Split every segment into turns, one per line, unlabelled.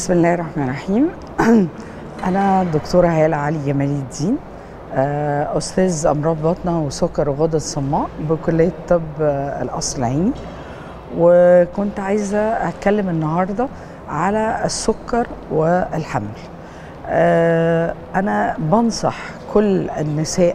بسم الله الرحمن الرحيم أنا دكتورة هالة علي جمال الدين آه، أستاذ أمراض بطنة وسكر وغدد صماء بكلية طب آه، القصر العيني وكنت عايزة أتكلم النهاردة على السكر والحمل آه، أنا بنصح كل النساء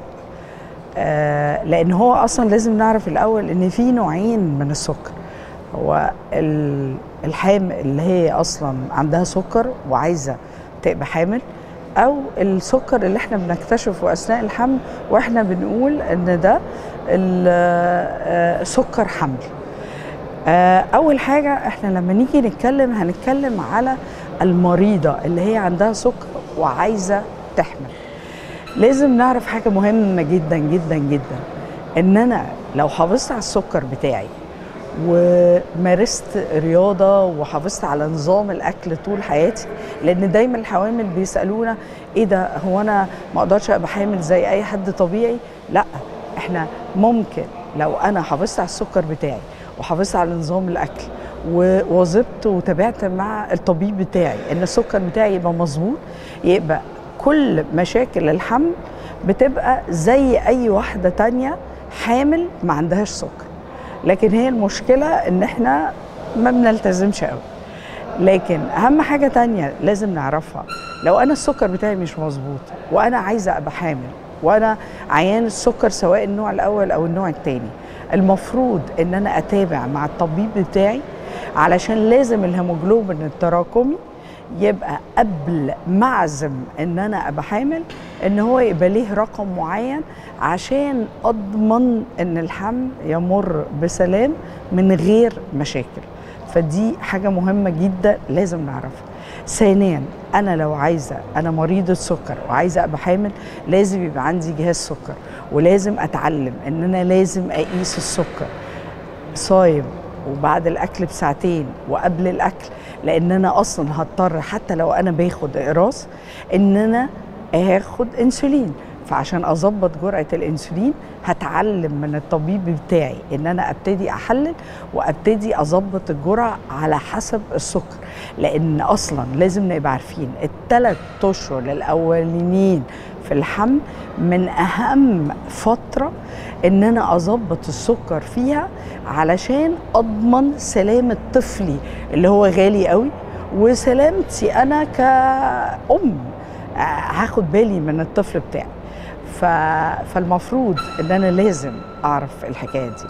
آه، لأن هو أصلا لازم نعرف الأول إن في نوعين من السكر هو ال- الحامل اللي هي اصلا عندها سكر وعايزه تبقى حامل او السكر اللي احنا بنكتشفه اثناء الحمل واحنا بنقول ان ده ال- آه، سكر حمل آه، اول حاجه احنا لما نيجي نتكلم هنتكلم على المريضه اللي هي عندها سكر وعايزه تحمل لازم نعرف حاجه مهمه جدا جدا جدا ان انا لو حافظت على السكر بتاعي ومارست رياضه وحافظت على نظام الاكل طول حياتي لان دايما الحوامل بيسالونا ايه ده هو انا ما اقدرش ابقى حامل زي اي حد طبيعي لا احنا ممكن لو انا حافظت على السكر بتاعي وحافظت على نظام الاكل وواظبت وتابعت مع الطبيب بتاعي ان السكر بتاعي يبقى مظبوط يبقى كل مشاكل الحمل بتبقى زي اي واحده تانية حامل ما عندهاش سكر لكن هي المشكله ان احنا ما بنلتزمش قوي لكن اهم حاجه تانية لازم نعرفها لو انا السكر بتاعي مش مظبوط وانا عايزه ابقى حامل وانا عيان السكر سواء النوع الاول او النوع الثاني المفروض ان انا اتابع مع الطبيب بتاعي علشان لازم الهيموجلوبين التراكمي يبقى قبل ما اعزم ان انا ابقى حامل ان هو يبقى ليه رقم معين عشان اضمن ان الحمل يمر بسلام من غير مشاكل فدي حاجه مهمه جدا لازم نعرفها ثانيا انا لو عايزه انا مريضه سكر وعايزه ابقى حامل لازم يبقى عندي جهاز سكر ولازم اتعلم ان انا لازم اقيس السكر صايم وبعد الاكل بساعتين وقبل الاكل لان انا اصلا هضطر حتى لو انا باخد اقراص ان انا اخد انسولين فعشان اظبط جرعه الانسولين هتعلم من الطبيب بتاعي ان انا ابتدي احلل وابتدي اظبط الجرعه على حسب السكر لان اصلا لازم نبقى عارفين الثلاث اشهر الاولانيين في الحمل من اهم فتره ان انا اظبط السكر فيها علشان اضمن سلامه طفلي اللي هو غالي قوي وسلامتي انا كأم آه، هاخد بالي من الطفل بتاعي ف... فالمفروض ان انا لازم اعرف الحكايه دي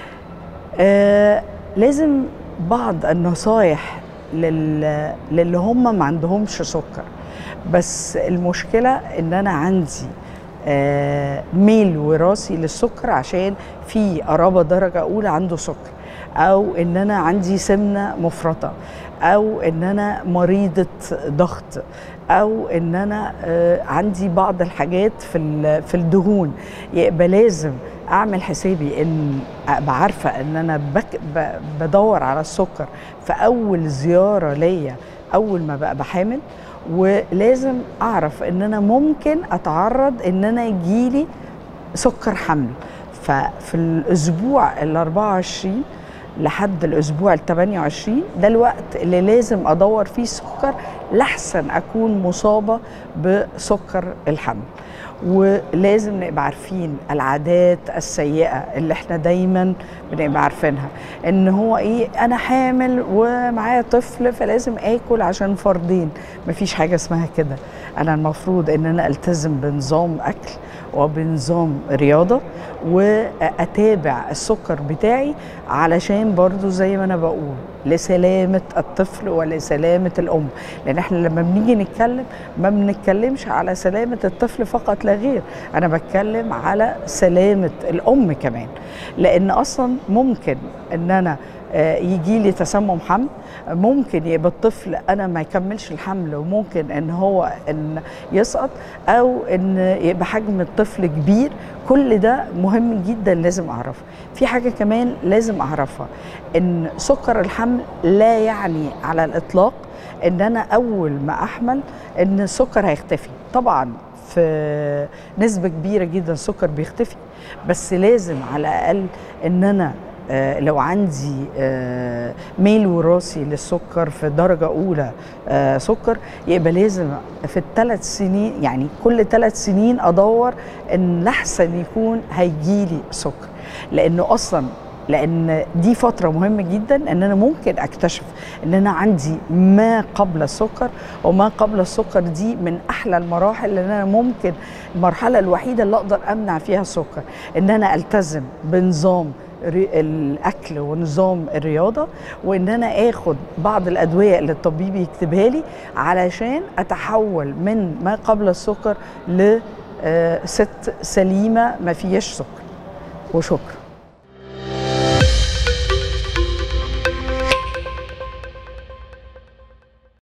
آه لازم بعض النصايح لل... للي هم ما عندهمش سكر بس المشكله ان انا عندي آه ميل وراثي للسكر عشان في قرابه درجه اولى عنده سكر او ان انا عندي سمنه مفرطه او ان انا مريضه ضغط او ان انا آه، عندي بعض الحاجات في ال- في الدهون يبقى لازم اعمل حسابي ان ابقى عارفه ان انا بك ب- بدور على السكر في اول زياره ليا اول ما بقى بحامل ولازم اعرف ان انا ممكن اتعرض ان انا يجيلي سكر حمل ففي الاسبوع ال 24 لحد الاسبوع ال 28 ده الوقت اللي لازم ادور فيه السكر لحسن اكون مصابه بسكر الحمل ولازم نبقى عارفين العادات السيئه اللي احنا دايما بنبقى عارفينها ان هو ايه انا حامل ومعايا طفل فلازم اكل عشان فردين مفيش حاجه اسمها كده انا المفروض ان انا التزم بنظام اكل وبنظام رياضه واتابع السكر بتاعي علشان برضو زي ما انا بقول لسلامه الطفل ولسلامه الام لان احنا لما بنيجي نتكلم ما بنتكلمش على سلامه الطفل فقط لا غير انا بتكلم على سلامه الام كمان لان اصلا ممكن ان انا يجي لي تسمم حمل ممكن يبقى الطفل انا ما يكملش الحمل وممكن ان هو ان يسقط او ان يبقى حجم الطفل كبير كل ده مهم جدا لازم اعرفه في حاجه كمان لازم اعرفها ان سكر الحمل لا يعني على الاطلاق ان انا اول ما احمل ان السكر هيختفي طبعا في نسبه كبيره جدا السكر بيختفي بس لازم على الاقل ان انا آه، لو عندي آه، ميل وراثي للسكر في درجه اولى آه، سكر يبقى لازم في الثلاث سنين يعني كل ثلاث سنين ادور ان لحسن يكون هيجيلي سكر لانه اصلا لان دي فتره مهمه جدا ان انا ممكن اكتشف ان انا عندي ما قبل السكر وما قبل السكر دي من احلى المراحل اللي انا ممكن المرحله الوحيده اللي اقدر امنع فيها السكر ان انا التزم بنظام ري- الاكل ونظام الرياضه وان انا اخد بعض الادويه اللي الطبيب يكتبها لي علشان اتحول من ما قبل السكر لست سليمه ما فيهاش سكر وشكرا